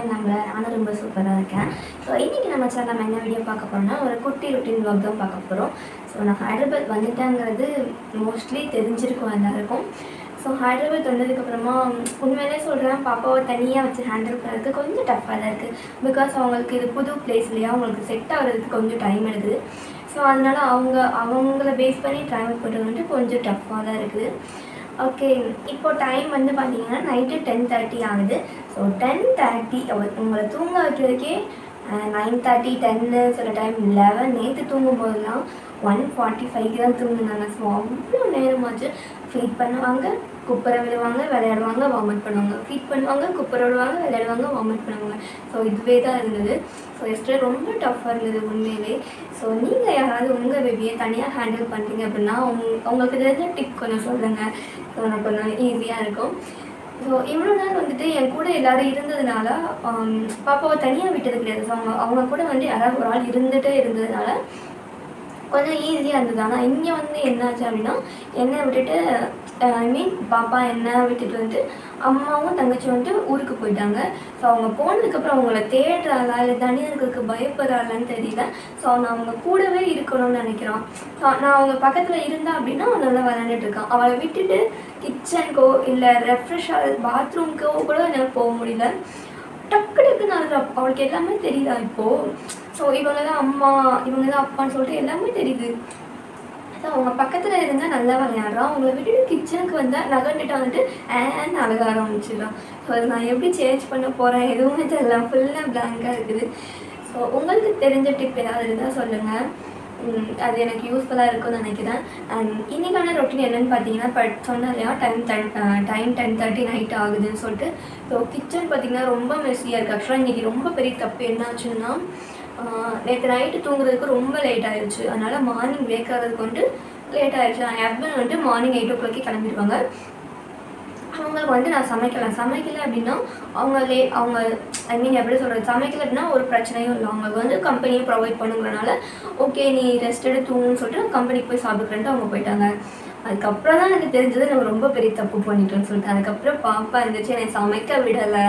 இருக்கீங்கன்னு நம்புறேன் நானும் ரொம்ப சூப்பராக இருக்கேன் ஸோ இன்றைக்கி நம்ம சேனல் நம்ம என்ன வீடியோ பார்க்க போகிறோம்னா ஒரு குட்டி ருட்டீன் vlog தான் பார்க்க போகிறோம் ஸோ நான் ஹைதராபாத் வந்துட்டேங்கிறது மோஸ்ட்லி தெரிஞ்சிருக்கும் எல்லாருக்கும் ஸோ ஹைதராபாத் வந்ததுக்கப்புறமா உண்மையிலே சொல்கிறேன் பாப்பாவை தனியாக வச்சு ஹேண்டில் பண்ணுறதுக்கு கொஞ்சம் டஃப்பாக தான் இருக்குது பிகாஸ் அவங்களுக்கு இது புது பிளேஸ் இல்லையா அவங்களுக்கு செட் ஆகிறதுக்கு கொஞ்சம் டைம் எடுக்குது ஸோ அதனால் அவங்க அவங்கள பேஸ் பண்ணி ட்ராவல் பண்ணுறது வந்து கொஞ்சம் டஃப்பாக தான் இருக்குது ஓகே இப்போ டைம் வந்து பார்த்தீங்கன்னா நைட்டு டென் தேர்ட்டி ஆகுது ஸோ டென் தேர்ட்டி உங்களை தூங்க வைக்கிறதுக்கே நைன் தேர்ட்டி டென்னு சில டைம் லெவன் நேற்று தூங்கும்போதெல்லாம் ஒன் ஃபார்ட்டி ஃபைவ்க்கு தான் தூங்குனாங்க ஸோ அவ்வளோ நேரமாச்சு ஃபீட் பண்ணுவாங்க குப்பரை விடுவாங்க விளையாடுவாங்க வாமிட் பண்ணுவாங்க ஃபீட் பண்ணுவாங்க குப்பரை விடுவாங்க விளையாடுவாங்க வாமிட் பண்ணுவாங்க ஸோ இதுவே தான் இருந்தது ஸோ எஸ்டே ரொம்ப டஃப்பாக இருந்தது உண்மையிலே ஸோ நீங்கள் யாராவது உங்கள் பேபியை தனியாக ஹேண்டில் பண்ணுறீங்க அப்படின்னா உங் உங்களுக்கு தெரிஞ்ச டிப் கொஞ்சம் சொல்லுங்கள் ஸோ எனக்கு கொஞ்சம் ஈஸியாக இருக்கும் ஸோ இவ்வளோ நாள் வந்துட்டு என் கூட எல்லாரும் இருந்ததுனால ஆம், பாப்பாவை தனியாக விட்டது கிடையாது ஸோ அவங்க அவங்க கூட வந்து யாராவது ஒரு ஆள் இருந்துகிட்டே இருந்ததுனால கொஞ்சம் ஈஸியாக இருந்தது ஆனால் இங்கே வந்து என்னாச்சு அப்படின்னா என்னை விட்டுட்டு ஐ மீன் பாப்பா என்ன விட்டுட்டு வந்துட்டு அம்மாவும் தங்கச்சி வந்துட்டு ஊருக்கு போயிட்டாங்க ஸோ அவங்க போனதுக்கப்புறம் அவங்கள தேடுறாளா இல்லை தனியாக இருக்கிறதுக்கு பயப்படுறாளான்னு தெரியல ஸோ அவன் அவங்க கூடவே இருக்கணும்னு நினைக்கிறான் ஸோ நான் அவங்க பக்கத்தில் இருந்தா அப்படின்னா அவன் நல்லா விளையாண்டுட்டு இருக்கான் அவளை விட்டுட்டு கிச்சனுக்கோ இல்லை ரெஃப்ரெஷ் ஆகுது பாத்ரூம்க்கோ கூட எனக்கு போக முடியல டக்கு டக்குன்னு அழுறா அவளுக்கு எல்லாமே தெரியுதா இப்போது ஸோ இவங்க தான் அம்மா இவங்க தான் அப்பான்னு சொல்லிட்டு எல்லாமே தெரியுது ஸோ அவங்க பக்கத்தில் இருந்தால் நல்லா விளையாடுறான் அவங்கள விட்டுட்டு கிச்சனுக்கு வந்தால் நகர்ந்துட்டு வந்துட்டு ஏன்னு அழக ஆரம்பிச்சிடுறான் ஸோ அது நான் எப்படி சேஞ்ச் பண்ண போகிறேன் எதுவுமே தெரியல ஃபுல்லாக பிளாங்காக இருக்குது ஸோ உங்களுக்கு தெரிஞ்ச டிப் ஏதாவது இருந்தால் சொல்லுங்கள் உம், அது எனக்கு யூஸ்ஃபுல்லாக இருக்கும்னு நினைக்கிறேன் அண்ட் இன்னைக்கான ரொட்டீன் என்னன்னு பார்த்தீங்கன்னா இப்போ சொன்னேன் இல்லையா time ten time ten thirty night ஆகுதுன்னு சொல்லிட்டு ஸோ கிச்சன் பார்த்தீங்கன்னா ரொம்ப மெஸ்ஸியாக இருக்குது ஆக்சுவலாக இன்றைக்கி ரொம்ப பெரிய தப்பு என்ன ஆச்சுன்னா நேற்று நைட்டு தூங்குறதுக்கு ரொம்ப லேட் ஆயிடுச்சு அதனால் மார்னிங் வேக் ஆகிறதுக்கு வந்துட்டு லேட் ஆயிடுச்சு என் ஹஸ்பண்ட் வந்துட்டு மார்னிங் எயிட் ஓ கிளாக்கே கிளம்பிடுவாங்க அவங்களுக்கு வந்து நான் சமைக்கலாம் சமைக்கல அப்படின்னா அவங்க லே அவங்க ஐ மீன் எப்படி சொல்கிறது சமைக்கல அப்படின்னா ஒரு பிரச்சனையும் இல்லை அவங்களுக்கு வந்து கம்பெனியை ப்ரொவைட் பண்ணுங்கிறனால ஓகே நீ ரெஸ்ட் எடுத்து தூங்குன்னு சொல்லிட்டு கம்பெனிக்கு போய் சாப்பிட்டுக்கிறேன்ட்டு அவங்க போயிட்டாங்க அதுக்கப்புறம் தான் எனக்கு தெரிஞ்சது நம்ம ரொம்ப பெரிய தப்பு பண்ணிட்டோம்னு சொல்லிட்டு அதுக்கப்புறம் பாப்பா இருந்துச்சு என்னை சமைக்க விடலை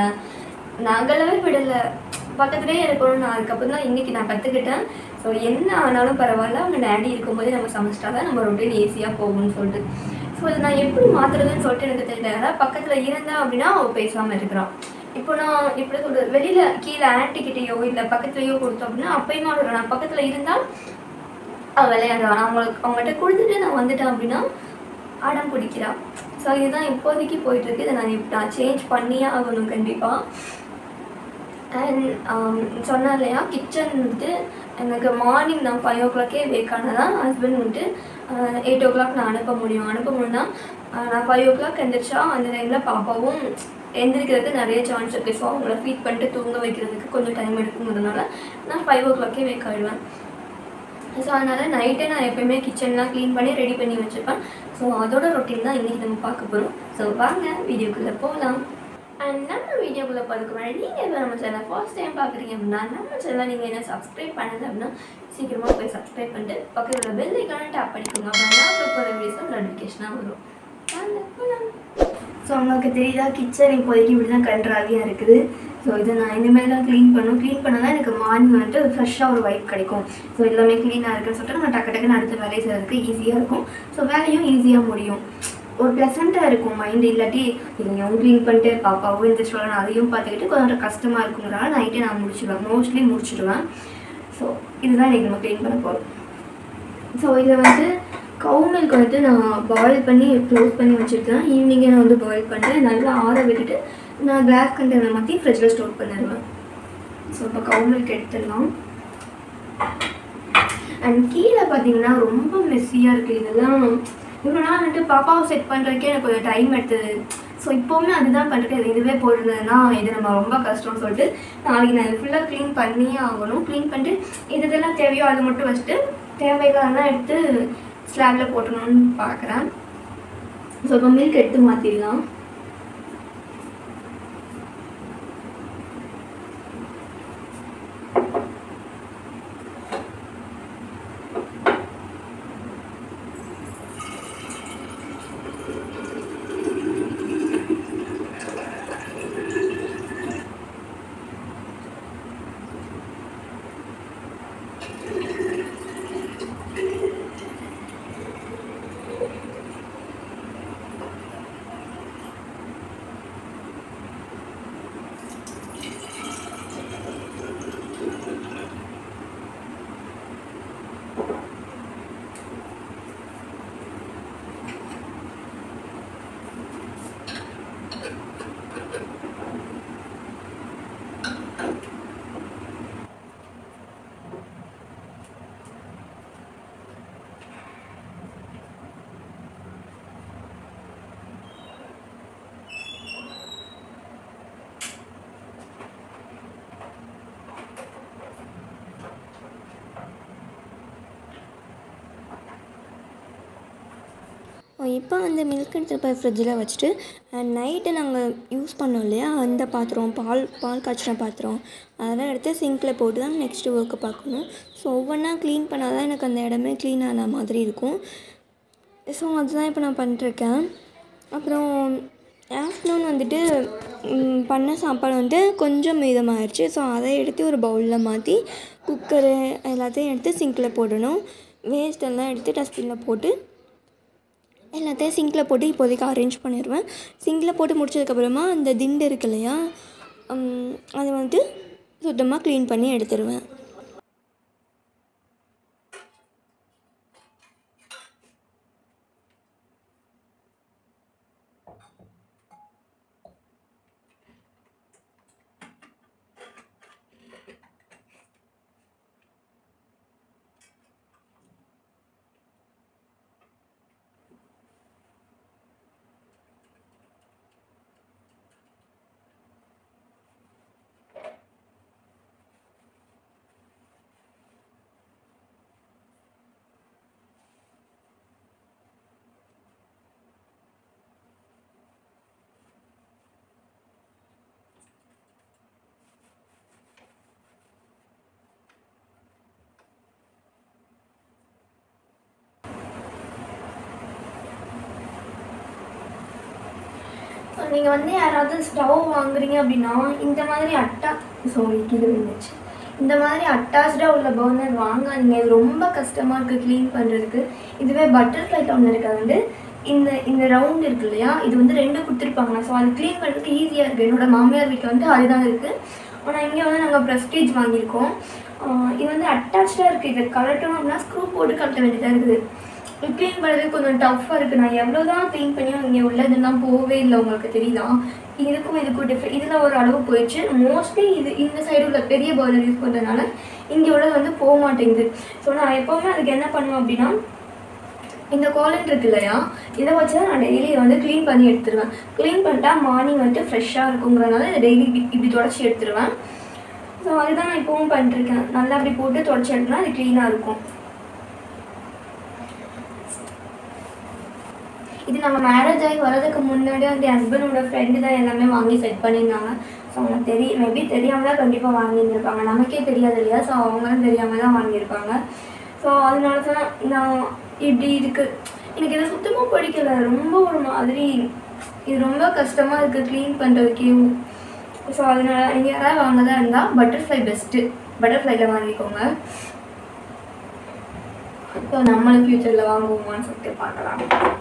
நகலவே விடலை பக்கத்துலேயே இருக்கணும் நான் அதுக்கப்புறம் தான் இன்றைக்கி நான் கற்றுக்கிட்டேன் ஸோ என்ன ஆனாலும் பரவாயில்ல அவங்க டேடி இருக்கும்போதே நம்ம சமைச்சிட்டா தான் நம்ம ரொட்டீன் ஈஸியாக போகும்னு சொல்லிட்டு ஸோ அதை நான் எப்படி மாற்றுறதுன்னு சொல்லிட்டு எனக்கு தெரியல யாராவது பக்கத்தில் இருந்தா அப்படின்னா அவள் பேசாமல் இருக்கிறான் இப்போ நான் எப்படி சொல்கிறது வெளியில் கீழே ஆன்ட்டிக்கிட்டேயோ இல்லை பக்கத்துலேயோ கொடுத்தோம் அப்படின்னா அப்பயுமே அவள் நான் பக்கத்தில் இருந்தால் அவள் விளையாடுறான் அவங்களுக்கு அவங்ககிட்ட கொடுத்துட்டு நான் வந்துட்டேன் அப்படின்னா அடம் பிடிக்கிறான் ஸோ இதுதான் இப்போதைக்கு போயிட்டுருக்கு இதை நான் இப்போ நான் சேஞ்ச் பண்ணியே ஆகணும் கண்டிப்பாக அண்ட் சொன்னேன் இல்லையா கிச்சன் வந்துட்டு எனக்கு மார்னிங் நான் ஃபைவ் ஓ கிளாக்கே வேக் ஆனதான் ஹஸ்பண்ட் வந்துட்டு எயிட் ஓ கிளாக் நான் அனுப்ப முடியும் அனுப்ப முடியும்னா அஹ் நான் ஃபைவ் ஓ கிளாக் எந்திரிச்சா அந்த டைமில் பாப்பாவும் எந்திரிக்கிறதுக்கு நிறைய சான்ஸ் இருக்குது ஸோ அவங்கள ஃபீட் பண்ணிட்டு தூங்க வைக்கிறதுக்கு கொஞ்சம் டைம் எடுக்குங்கிறதுனால நான் ஃபைவ் ஓ கிளாக்கே வேக் ஆகிடுவேன் ஸோ அதனால் நைட்டே நான் எப்பயுமே கிச்சன்லாம் க்ளீன் பண்ணி ரெடி பண்ணி வச்சுப்பேன் ஸோ அதோட ரொட்டீன் தான் இன்றைக்கி நம்ம பார்க்க போகிறோம் ஸோ வாங்க வீடியோக்குள்ளே போகலாம் அண்ட் நம்ம வீடியோக்குள்ளே பார்க்க முன்னாடி நீங்கள் இப்போ நம்ம சேனல் ஃபர்ஸ்ட் டைம் பார்க்குறீங்க அப்படின்னா நம்ம சேனலை நீங்கள் என்ன சப்ஸ்கிரைப் பண்ணல அப்படின்னா சீக்கிரமாக போய் சப்ஸ்கிரைப் பண்ணிட்டு பக்கத்தில் உள்ள பெல் ஐக்கான டேப் பண்ணிக்கோங்க அப்போ நான் அப்லோட் போகிற வீடியோஸ் நோட்டிஃபிகேஷனாக வரும் வாங்க போகலாம் ஸோ உங்களுக்கு தெரியுதா கிச்சன் இப்போதைக்கு இப்படி தான் கண்ட்ராவியாக இருக்குது ஸோ இதை நான் இனிமேல் தான் க்ளீன் பண்ணும் க்ளீன் பண்ணால் தான் எனக்கு மார்னிங் வந்துட்டு ஃப்ரெஷ்ஷாக ஒரு வைப் கிடைக்கும் ஸோ எல்லாமே க்ளீனாக இருக்குன்னு சொல்லிட்டு நம்ம டக்கு டக்குன்னு அடுத்த வேலையை செய்கிறதுக்கு ஈஸியாக இருக்கும் ஸோ வேலையும் ஈஸியாக முடியும் ஒரு ப்ளசண்ட்டாக இருக்கும் மைண்டு இல்லாட்டி இதையும் க்ளீன் பண்ணிட்டு பாப்பாவும் இந்த சொல்லணும் அதையும் பார்த்துக்கிட்டு கொஞ்சம் கஷ்டமாக இருக்குங்கிறனால நைட்டே நான் முடிச்சிடுவேன் மோஸ்ட்லி முடிச்சிடுவேன் ஸோ இதுதான் இன்றைக்கி நம்ம க்ளீன் பண்ண போகிறோம் ஸோ இதை வந்து கவு மில்க் வந்துட்டு நான் பாயில் பண்ணி க்ளோஸ் பண்ணி வச்சுருக்கேன் ஈவினிங்கே நான் வந்து பாயில் பண்ணிட்டு நல்லா ஆற விட்டுட்டு நான் கிளாஸ் கண்டெய்னர் மாற்றி ஃப்ரிட்ஜில் ஸ்டோர் பண்ணிடுவேன் ஸோ இப்போ கவு மில்க் எடுத்துடலாம் அண்ட் கீழே பார்த்தீங்கன்னா ரொம்ப மெஸ்ஸியாக இருக்குது இதெல்லாம் இவ்வளோ நாள் வந்துட்டு பாப்பாவை செட் பண்ணுறதுக்கே எனக்கு கொஞ்சம் டைம் எடுத்தது ஸோ இப்போவுமே அதுதான் பண்ணுறது இதுவே போயிருந்ததுன்னா இது நம்ம ரொம்ப கஷ்டம்னு சொல்லிட்டு நாளைக்கு நான் இது ஃபுல்லாக க்ளீன் பண்ணியே ஆகணும் க்ளீன் பண்ணிட்டு எது எதெல்லாம் தேவையோ அது மட்டும் வச்சுட்டு தேவையில்லாம் எடுத்து ஸ்லாபில் போட்டணும்னு பார்க்குறேன் ஸோ இப்போ மில்க் எடுத்து மாற்றிடலாம் இப்போ அந்த மில்க் எடுத்துகிட்டு போய் ஃப்ரிட்ஜில் வச்சுட்டு நைட்டு நாங்கள் யூஸ் பண்ணோம் இல்லையா அந்த பாத்திரம் பால் பால் காய்ச்சின பாத்திரம் அதெல்லாம் எடுத்து சிங்கில் போட்டு தான் நெக்ஸ்ட்டு ஒர்க்கை பார்க்கணும் ஸோ ஒவ்வொன்றா க்ளீன் பண்ணால் தான் எனக்கு அந்த இடமே க்ளீன் ஆன மாதிரி இருக்கும் ஸோ அதுதான் இப்போ நான் பண்ணிட்டுருக்கேன் அப்புறம் ஆஃப்டர்நூன் வந்துட்டு ம், பண்ண சாப்பாடு வந்துட்டு கொஞ்சம் மீதமாகிடுச்சு ஸோ அதை எடுத்து ஒரு பவுலில் மாற்றி குக்கரு எல்லாத்தையும் எடுத்து சிங்கில் போடணும் வேஸ்ட் எல்லாம் எடுத்து டஸ்ட்பினில் போட்டு எல்லாத்தையும் சிங்கில் போட்டு இப்போதைக்கு அரேஞ்ச் பண்ணிடுவேன் சிங்கில் போட்டு முடிச்சதுக்கப்புறமா அந்த திண்டு இருக்கு இல்லையா ம், அதை வந்துட்டு சுத்தமாக க்ளீன் பண்ணி எடுத்துடுவேன் நீங்கள் வந்து யாராவது ஸ்டவ் வாங்குறீங்க அப்படின்னா இந்த மாதிரி அட்டா சாரி கீழே விழுந்துச்சு இந்த மாதிரி அட்டாச்சாக உள்ள பர்னர் வாங்காதீங்க இது ரொம்ப கஷ்டமாக இருக்குது க்ளீன் பண்ணுறதுக்கு இதுவே பட்டர்ஃப்ளைட் ஒன்று இருக்கிறது வந்து இந்த இந்த ரவுண்ட் இருக்கு இல்லையா இது வந்து ரெண்டு கொடுத்துருப்பாங்க ஸோ அது க்ளீன் பண்ணுறதுக்கு ஈஸியாக இருக்குது என்னோட மாமியார் வீட்டில் வந்து அதுதான் இருக்குது ஆனால் இங்கே வந்து நாங்கள் ப்ரெஸ்டீஜ் வாங்கியிருக்கோம் ஆஹ் இது வந்து அட்டாச்சாக இருக்குது இதை கலட்டணும் அப்படின்னா ஸ்க்ரூ போட்டு கலட்ட வேண்டியதாக இருக்குது க்ளீன் பண்ணுறது கொஞ்சம் டஃப்பாக இருக்குது நான் எவ்வளோ தான் க்ளீன் பண்ணியும் இங்கே உள்ளதெல்லாம் போகவே இல்லை உங்களுக்கு தெரியுதா இதுக்கும் இதுக்கும் டிஃப்ரெண்ட் இதில் ஒரு அளவு போயிடுச்சு மோஸ்ட்லி இது இந்த சைடு உள்ள பெரிய பர்னர் யூஸ் பண்ணுறதுனால இங்கே உள்ளது வந்து போக மாட்டேங்குது ஸோ நான் எப்போவுமே அதுக்கு என்ன பண்ணுவேன் அப்படின்னா இந்த கோலன் இருக்கு இல்லையா இதை வச்சு தான் நான் டெய்லி வந்து க்ளீன் பண்ணி எடுத்துருவேன் க்ளீன் பண்ணிட்டா மார்னிங் வந்துட்டு ஃப்ரெஷ்ஷாக இருக்குங்கிறனால இதை டெய்லி இப்படி தொடச்சி எடுத்துருவேன் ஸோ அதுதான் நான் இப்போவும் பண்ணிருக்கேன் நல்லா அப்படி போட்டு தொடச்சி எடுத்தனா அது க்ளீனாக இருக்கும் இது நம்ம மேரேஜ் ஆகி வரதுக்கு முன்னாடி வந்து என் ஹஸ்பண்டோட ஃப்ரெண்டு தான் எல்லாமே வாங்கி செட் பண்ணியிருந்தாங்க ஸோ அவங்களுக்கு தெரியும் மேபி தெரியாமல் தான் கண்டிப்பாக வாங்கியிருந்திருப்பாங்க நமக்கே தெரியாது இல்லையா ஸோ அவங்களும் தெரியாமல் தான் வாங்கியிருப்பாங்க ஸோ அதனால தான் நான் இப்படி இருக்குது எனக்கு இது சுத்தமாக பிடிக்கல ரொம்ப ஒரு மாதிரி இது ரொம்ப கஷ்டமாக இருக்குது க்ளீன் பண்ணுறதுக்கே ஸோ அதனால நீங்கள் யாராவது வாங்கதான் இருந்தால் பட்டர்ஃப்ளை பெஸ்ட்டு பட்டர்ஃப்ளைல வாங்கிக்கோங்க ஸோ நம்மளும் ஃப்யூச்சரில் வாங்குவோமான்னு சொல்லிட்டு பார்க்கலாம்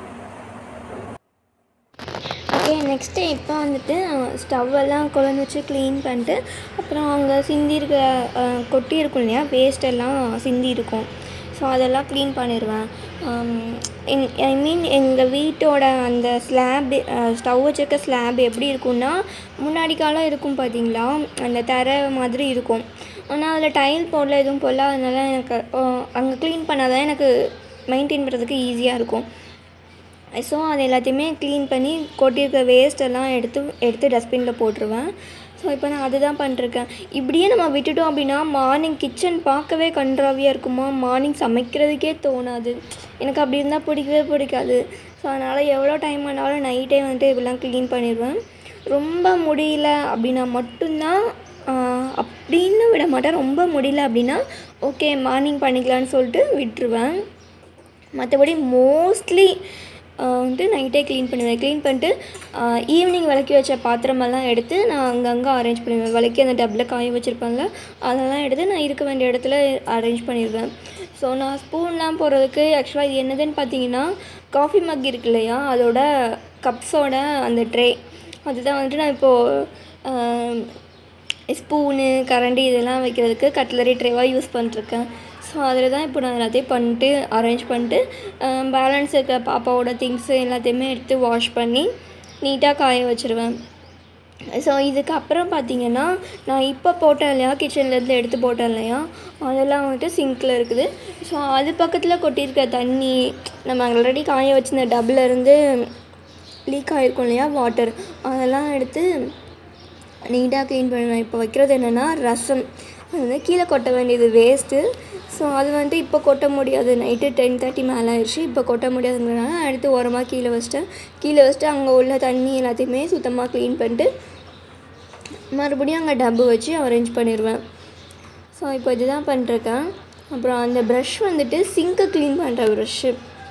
ஓகே நெக்ஸ்ட்டு இப்போ வந்துட்டு ஸ்டவ் எல்லாம் குழந்தை வச்சு க்ளீன் பண்ணிட்டு அப்புறம் அங்கே சிந்தி இருக்க அஹ், கொட்டி இருக்கும் இல்லையா வேஸ்ட் எல்லாம் சிந்தி இருக்கும் ஸோ அதெல்லாம் க்ளீன் பண்ணிடுவேன் ஐ மீன் எங்கள் வீட்டோட அந்த ஸ்லாப் ஸ்டவ் வச்சுருக்க ஸ்லாப் எப்படி இருக்கும்னா முன்னாடி காலம் இருக்கும் பார்த்தீங்களா அந்த தரை மாதிரி இருக்கும் ஆனால் அதில் டைல் போடல எதுவும் போடல அதனால எனக்கு அங்கே க்ளீன் பண்ணால் தான் எனக்கு மெயின்டைன் பண்ணுறதுக்கு ஈஸியாக இருக்கும் ஸோ அது எல்லாத்தையுமே க்ளீன் பண்ணி கொட்டியிருக்க வேஸ்ட் எல்லாம் எடுத்து எடுத்து டஸ்ட்பினில் போட்டுருவேன் ஸோ இப்போ நான் அதுதான் பண்ணிருக்கேன் இப்படியே நம்ம விட்டுட்டோம் அப்படின்னா மார்னிங் கிச்சன் பார்க்கவே கன்றாவியாக இருக்குமா மார்னிங் சமைக்கிறதுக்கே தோணாது எனக்கு அப்படி இருந்தால் பிடிக்கவே பிடிக்காது ஸோ அதனால் எவ்வளோ டைம் ஆனாலும் நைட்டே வந்துட்டு இப்படிலாம் க்ளீன் பண்ணிடுவேன் ரொம்ப முடியல அப்படின்னா மட்டும்தான் ஆஹ், அப்படின்னு விட மாட்டேன் ரொம்ப முடியல அப்படின்னா ஓகே மார்னிங் பண்ணிக்கலான்னு சொல்லிட்டு விட்டுருவேன் மற்றபடி மோஸ்ட்லி வந்துட்டு நைட்டே க்ளீன் பண்ணுவேன் க்ளீன் பண்ணிட்டு ஈவினிங் விளக்கி வச்ச பாத்திரமெல்லாம் எடுத்து நான் அங்கங்கே அரேஞ்ச் பண்ணிடுவேன் விளக்கி அந்த டப்பில் காய வச்சுருப்பேன்ல அதெல்லாம் எடுத்து நான் இருக்க வேண்டிய இடத்துல அரேஞ்ச் பண்ணிடுவேன் ஸோ நான் ஸ்பூன்லாம் போடுறதுக்கு ஆக்சுவலாக இது என்னதுன்னு பார்த்தீங்கன்னா காஃபி மக் இருக்கு இல்லையா அதோட கப்ஸோட அந்த ட்ரே அதுதான் வந்துட்டு நான் இப்போது ஸ்பூனு கரண்டி இதெல்லாம் வைக்கிறதுக்கு கட்லரி ட்ரேவாக யூஸ் பண்ணிட்டுருக்கேன் ஸோ அதில் தான் இப்போ நான் எல்லாத்தையும் பண்ணிட்டு அரேஞ்ச் பண்ணிட்டு பேலன்ஸ் இருக்கிற பாப்பாவோட திங்ஸு எல்லாத்தையுமே எடுத்து வாஷ் பண்ணி நீட்டாக காய வச்சுருவேன் ஸோ இதுக்கப்புறம் பார்த்தீங்கன்னா நான் இப்போ போட்டேன் இல்லையா கிச்சன்லேருந்து எடுத்து போட்டேன் இல்லையா அதெல்லாம் வந்துட்டு சிங்க்கில் இருக்குது ஸோ அது பக்கத்தில் கொட்டியிருக்க தண்ணி நம்ம ஆல்ரெடி காய வச்சிருந்த டப்பில் இருந்து லீக் ஆகிருக்கும் இல்லையா வாட்டர் அதெல்லாம் எடுத்து நீட்டாக க்ளீன் பண்ணுவேன் இப்போ வைக்கிறது என்னென்னா ரசம் அது வந்து கீழே கொட்ட வேண்டியது வேஸ்ட்டு ஸோ அது வந்துட்டு இப்போ கொட்ட முடியாது நைட்டு டென் தேர்ட்டி மேலே ஆயிடுச்சு இப்போ கொட்ட முடியாதுங்கிறனால எடுத்து ஓரமாக கீழே வச்சிட்டேன் கீழே வச்சுட்டு அங்கே உள்ள தண்ணி எல்லாத்தையுமே சுத்தமாக க்ளீன் பண்ணிட்டு மறுபடியும் அங்கே டப்பு வச்சு அரேஞ்ச் பண்ணிடுவேன் ஸோ இப்போ இதுதான் பண்ணிருக்கேன் அப்புறம் அந்த ப்ரஷ் வந்துட்டு சிங்கை க்ளீன் பண்ணுற ப்ரஷ்ஷு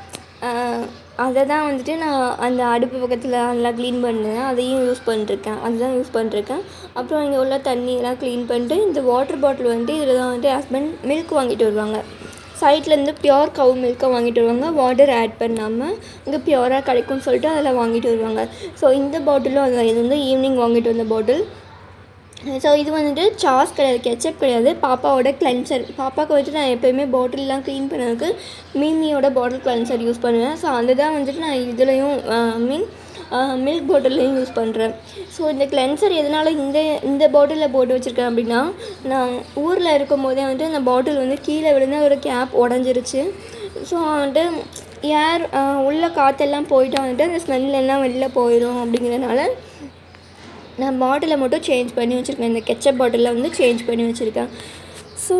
அதை தான் வந்துட்டு நான் அந்த அடுப்பு பக்கத்தில் நல்லா க்ளீன் பண்ணேன் அதையும் யூஸ் பண்ணிருக்கேன் அதுதான் யூஸ் பண்ணிருக்கேன் அப்புறம் இங்கே உள்ள தண்ணி எல்லாம் க்ளீன் பண்ணிட்டு இந்த வாட்டர் பாட்டில் வந்துட்டு இதில் தான் வந்துட்டு ஹஸ்பண்ட் மில்க் வாங்கிட்டு வருவாங்க சைட்லேருந்து பியோர் கவு மில்க்கை வாங்கிட்டு வருவாங்க வாட்டர் ஆட் பண்ணாமல் இங்கே பியோராக கிடைக்கும்னு சொல்லிட்டு அதில் வாங்கிட்டு வருவாங்க ஸோ இந்த பாட்டிலும் அதில் இது வந்து ஈவினிங் வாங்கிட்டு வந்த பாட்டில் ஸோ இது வந்துட்டு சாஸ் கிடையாது கெச்சப் கிடையாது பாப்பாவோட கிளென்சர் பாப்பாவுக்கு வந்துட்டு நான் எப்போயுமே பாட்டில்லாம் க்ளீன் பண்ணதுக்கு மீமியோட பாட்டில் கிளென்சர் யூஸ் பண்ணுவேன் ஸோ அதுதான் வந்துட்டு நான் இதுலேயும் மீன் மில்க் பாட்டில்லையும் யூஸ் பண்ணுறேன் ஸோ இந்த கிளென்சர் எதனால் இந்த இந்த பாட்டிலில் போட்டு வச்சுருக்கேன் அப்படின்னா நான் ஊரில் இருக்கும் போதே வந்துட்டு அந்த பாட்டில் வந்து கீழே விழுந்து ஒரு கேப் உடஞ்சிருச்சு ஸோ வந்துட்டு ஏர் உள்ள காற்றெல்லாம் போயிட்டா வந்துட்டு அந்த ஸ்மெல் எல்லாம் வெளில போயிடும் அப்படிங்கிறதுனால நான் பாட்டிலை மட்டும் சேஞ்ச் பண்ணி வச்சுருக்கேன் இந்த கெச்சப் பாட்டிலில் வந்து சேஞ்ச் பண்ணி வச்சுருக்கேன் ஸோ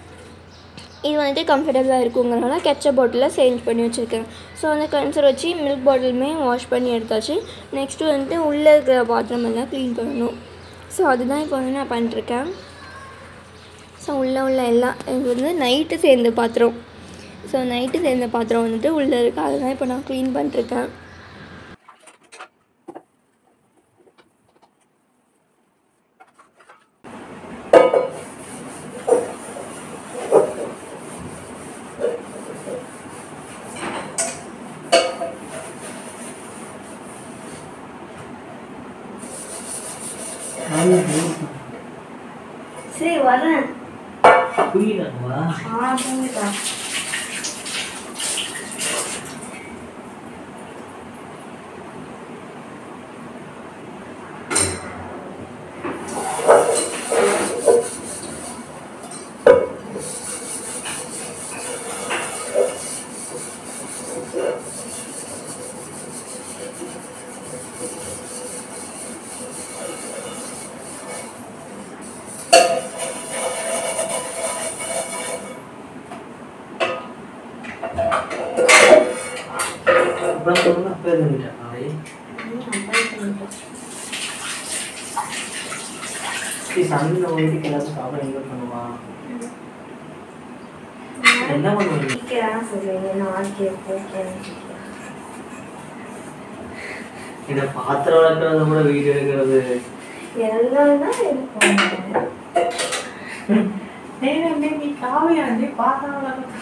இது வந்துட்டு கம்ஃபர்டபுளாக இருக்குங்கிறனால கெச்சப் பாட்டிலில் சேஞ்ச் பண்ணி வச்சுருக்கேன் ஸோ அந்த கன்சர் வச்சு மில்க் பாட்டிலுமே வாஷ் பண்ணி எடுத்தாச்சு நெக்ஸ்ட்டு வந்துட்டு உள்ளே இருக்கிற பாத்திரம் எல்லாம் க்ளீன் பண்ணணும் ஸோ அதுதான் இப்போ வந்து நான் பண்ணிட்டுருக்கேன் ஸோ உள்ளே உள்ள எல்லாம் இது வந்து நைட்டு சேர்ந்த பாத்திரம் ஸோ நைட்டு சேர்ந்த பாத்திரம் வந்துட்டு உள்ளே இருக்குது அதுதான் இப்போ நான் க்ளீன் பண்ணிட்டுருக்கேன் சரி வரேன் புரியுதாங்களா ஆ தூங்கிட்டா அப்புறம் சொல்லுங்க அப்போ இருந்துட்டேன் நாளை சண்டை ஓடிட்டு எல்லாத்தையும் சாப்பிட எங்க பண்ணுவா என்ன பண்ணுவீங்க சீக்கிரம் சொல்லுங்க நான் கேட்பேன் இதை பாத்திரம் வளர்க்குறத கூட வீடியோ எடுக்கிறது எல்லாம் தான் இருக்கும் நீ காவியா நீ பாத்திரம் வளர்க்க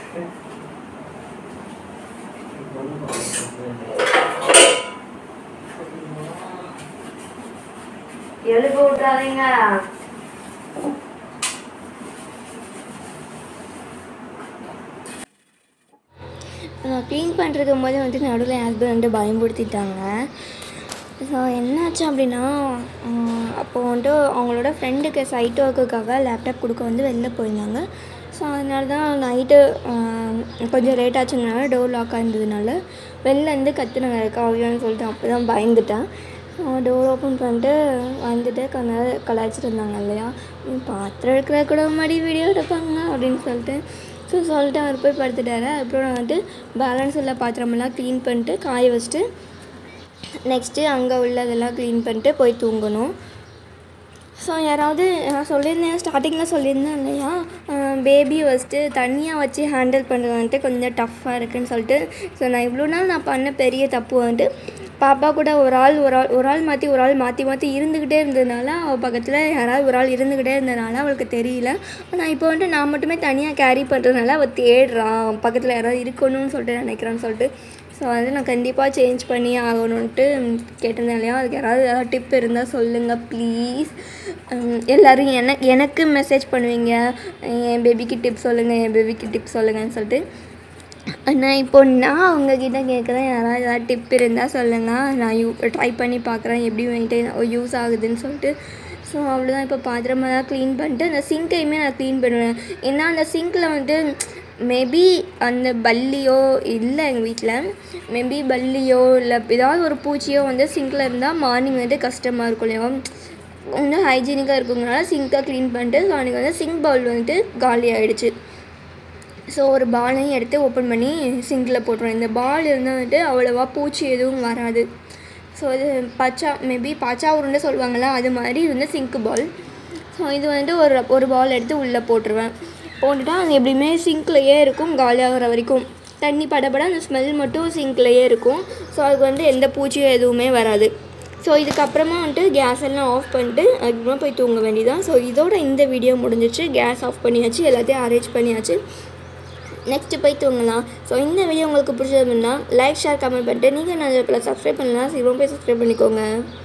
எழுப்ப விட்டாதீங்க நான் க்ளீன் பண்ணிருக்கும் போது வந்துட்டு நடுவில் என் ஹஸ்பண்ட் வந்துட்டு பயன்படுத்திட்டாங்க ஸோ என்னாச்சு அப்படின்னா அப்போது வந்துட்டு அவங்களோட ஃப்ரெண்டுக்கு சைட் ஒர்க்குக்காக லேப்டாப் கொடுக்க வந்து வெளில போயிருந்தாங்க ஸோ அதனால தான் நைட்டு கொஞ்சம் லேட் ஆச்சுனால டோர் லாக் ஆயிருந்ததுனால வெளில இருந்து கத்துனாங்க காவியான்னு சொல்லிட்டு அப்போ தான் பயந்துட்டேன் டோர் ஓப்பன் பண்ணிட்டு வந்துட்டு கொஞ்ச நேரம் கலாய்ச்சிட்டு இருந்தாங்க இல்லையா "நீ பாத்திரம் எடுக்கிற கூட மாதிரி வீடியோ எடுப்பாங்க அப்படின்னு சொல்லிட்டு ஸோ சொல்லிட்டு அவர் போய் படுத்துட்டாரு அப்புறம் நான் வந்துட்டு பேலன்ஸ் உள்ள பாத்திரமெல்லாம் க்ளீன் பண்ணிட்டு காய வச்சுட்டு நெக்ஸ்ட்டு அங்கே உள்ளதெல்லாம் க்ளீன் பண்ணிட்டு போய் தூங்கணும் ஸோ யாராவது நான் சொல்லியிருந்தேன் ஸ்டார்டிங்கில் சொல்லியிருந்தேன் இல்லையா பேபி ஃபஸ்ட்டு தனியாக வச்சு ஹேண்டில் பண்ணுறது வந்துட்டு கொஞ்சம் டஃப்பாக இருக்குன்னு சொல்லிட்டு ஸோ நான் இவ்வளோ நாள் நான் பண்ண பெரிய தப்பு வந்துட்டு பாப்பா கூட ஒரு ஆள் ஒரு ஆள் ஒரு ஆள் மாற்றி ஒரு ஆள் மாற்றி மாற்றி இருந்துக்கிட்டே இருந்ததுனால அவள் பக்கத்தில் யாராவது ஒரு ஆள் இருந்துக்கிட்டே இருந்ததுனால அவளுக்கு தெரியல ஆனால் இப்போ வந்துட்டு நான் மட்டுமே தனியாக கேரி பண்ணுறதுனால அவள் தேடுறான் பக்கத்தில் யாராவது இருக்கணும்னு சொல்லிட்டு நினைக்கிறான்னு சொல்லிட்டு ஸோ அது நான் கண்டிப்பாக சேஞ்ச் பண்ணி ஆகணுன்ட்டு கேட்டிருந்தேன் இல்லையா அதுக்கு யாராவது ஏதாவது டிப் இருந்தால் சொல்லுங்கள் ப்ளீஸ் எல்லோரும் எனக்கு எனக்கு மெசேஜ் பண்ணுவீங்க என் பேபிக்கு டிப் சொல்லுங்கள் என் பேபிக்கு டிப் சொல்லுங்கன்னு சொல்லிட்டு ஆனால் இப்போ நான் உங்ககிட்ட கேட்குறேன் யாராவது ஏதாவது டிப் இருந்தால் சொல்லுங்கள் நான் யூ ட்ரை பண்ணி பார்க்குறேன் எப்படி மெயின்டைன் யூஸ் ஆகுதுன்னு சொல்லிட்டு ஸோ அவ்வளோதான் இப்போ பாத்திரமெல்லாம் க்ளீன் பண்ணிட்டு அந்த சிங்கையுமே நான் க்ளீன் பண்ணுவேன் ஏன்னா அந்த சிங்கில் வந்துட்டு மேபி அந்த பல்லியோ இல்லை எங்கள் வீட்டில் மேபி பல்லியோ இல்லை ஏதாவது ஒரு பூச்சியோ வந்து சிங்கில் இருந்தால் மார்னிங் வந்துட்டு கஷ்டமாக இருக்கும் இல்லையா இன்னும் ஹைஜீனிக்காக இருக்குங்கனால சிங்கை க்ளீன் பண்ணிட்டு ஸோ அன்றைக்கி வந்து சிங்க் பவுல் வந்துட்டு காலி ஆகிடுச்சு ஸோ ஒரு பாலையும் எடுத்து ஓப்பன் பண்ணி சிங்கில் போட்டுருவேன் இந்த பால் இருந்தால் வந்துட்டு அவ்வளோவா பூச்சி எதுவும் வராது ஸோ இது பச்சா மேபி பச்சா உருண்டை சொல்லுவாங்கள்ல அது மாதிரி இது வந்து சிங்க் பால் ஸோ இது வந்துட்டு ஒரு ஒரு பால் எடுத்து உள்ளே போட்டுருவேன் போட்டுட்டா அது எப்படியுமே சிங்க்லேயே இருக்கும் காலியாகிற வரைக்கும் தண்ணி படபட அந்த ஸ்மெல் மட்டும் சிங்க்லேயே இருக்கும் ஸோ அதுக்கு வந்து எந்த பூச்சியும் எதுவுமே வராது ஸோ இதுக்கப்புறமா வந்துட்டு கேஸ் எல்லாம் ஆஃப் பண்ணிட்டு அதுக்கப்புறமா போய் தூங்க வேண்டியதான் ஸோ இதோட இந்த வீடியோ முடிஞ்சிச்சு கேஸ் ஆஃப் பண்ணியாச்சு எல்லாத்தையும் அரேஞ்ச் பண்ணியாச்சு நெக்ஸ்ட்டு போய் தூங்கலாம் ஸோ இந்த வீடியோ உங்களுக்கு பிடிச்சதுன்னா லைக் ஷேர் கமெண்ட் பண்ணிட்டு நீங்கள் நான் சப்ஸ்கிரைப் பண்ணலாம் சீக்கிரம் போய் சப்ஸ்கிரைப் பண்ணிக்கோங்க